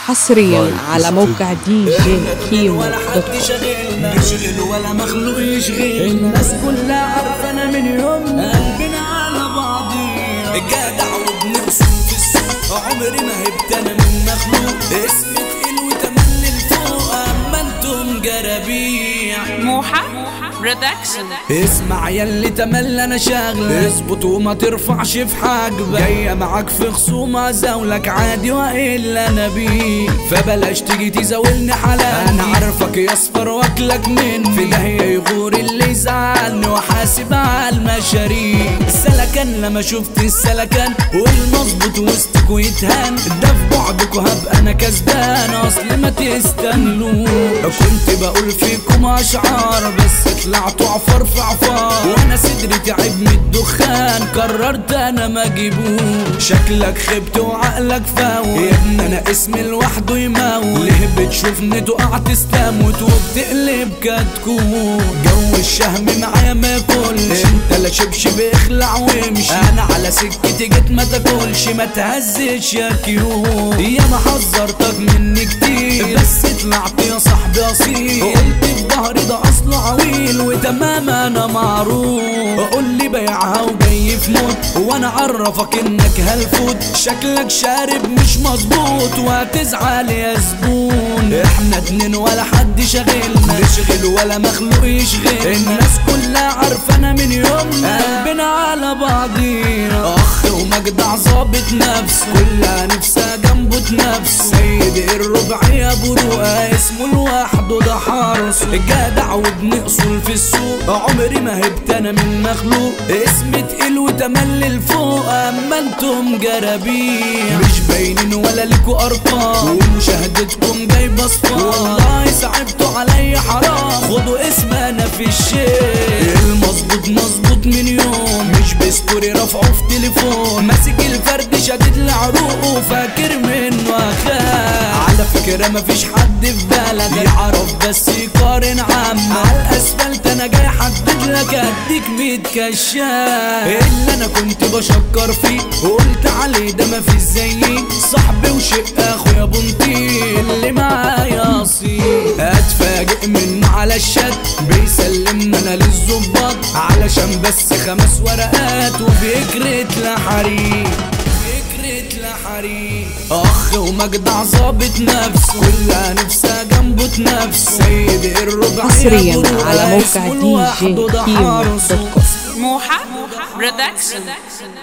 حصريا على موقع دي جي كيمو ولا دوت حد كوم شغلنا يشغل ولا مخلوق يشغل الناس كلها عارفانا من يوم قلبنا على بعضينا الجدع وبنرسم في السوق عمري ما هبت انا من مخلوق اسم تقيل وتملي لفوق اما انتم جرابيع موحة برودكشن اسمع ياللي تملى انا شاغلة اظبط وما ترفعش في حاجبك جاية معاك في خصومة زاولك عادي والا انا بيه فبلاش تيجي تزاولني حلال انا عارفك يا اصفر واكلك من في داهية يغور اللي يزعلني وحاسب على المشاريع السلكان لما شفت السلكان والمظبوط وسطك ويتهان ده في بعدكوا هبقى انا كسبان اصل ما تستنوا كنت بقول فيكم اشعار بس طلعتوا عفار في عفار وانا صدري تعب من الدخان قررت انا ما اجيبوه شكلك خبت وعقلك فاوت يا ابني انا اسمي لوحده يموت ليه بتشوفني تقع تستموت وبتقلب كتكوت جو الشهم معايا ما ياكلش انت لا شبشب اخلع وامشي انا على سكتي جيت ما تاكلش ما تهزش يا كيوت يا ما حذرتك مني كتير بس طلعت يا صاحبي اصيل قلت في ظهري ده اصله عويل وتمام انا معروف قول لي بيعها وجاي في موت وانا عرفك انك هلفوت شكلك شارب مش مظبوط وهتزعل يا زبون احنا اتنين ولا حد شاغلنا نشغل ولا مخلوق يشغل الناس كلها عارفانا من يومنا قلبنا على بعضينا اخ ومجدع ظابط نفس كلها نفسها جنبه تنفس سيد الربع ابو رؤى اسمه لوحده ده حارس جدع وابن اصول في السوق عمري ما هبت انا من مخلوق اسم تقيل وتملي لفوق اما انتم جرابيع مش باينين ولا ليكوا ارقام ومشاهدتكم جايبه صفار والله صعبتوا عليا حرام خدوا اسم انا في الشيء المظبوط مظبوط من يوم مش بستوري رافعه في تليفون ماسك الفرد شديد لعروقه فاكر منه اخاف على فكرة مفيش حد في بلدك يعرف بس يقارن عم على الاسفلت انا جاي احدد لك اديك ميت كشاف اللي انا كنت بشكر فيه وقلت عليه ده مفيش زيي صاحبي وشق اخويا بنتي اللي معايا اصيل اتفاجئ منه على الشات بيسلمنا انا للظباط علشان بس خمس ورقات وبيكرت لحريق فكرة لحريق اخ ومجدع ظابط نفس كلها نفسها جنبه تنفس سيد الربع حصرياً على موقع DJ كيمو دوت كوم. موحة برودكشن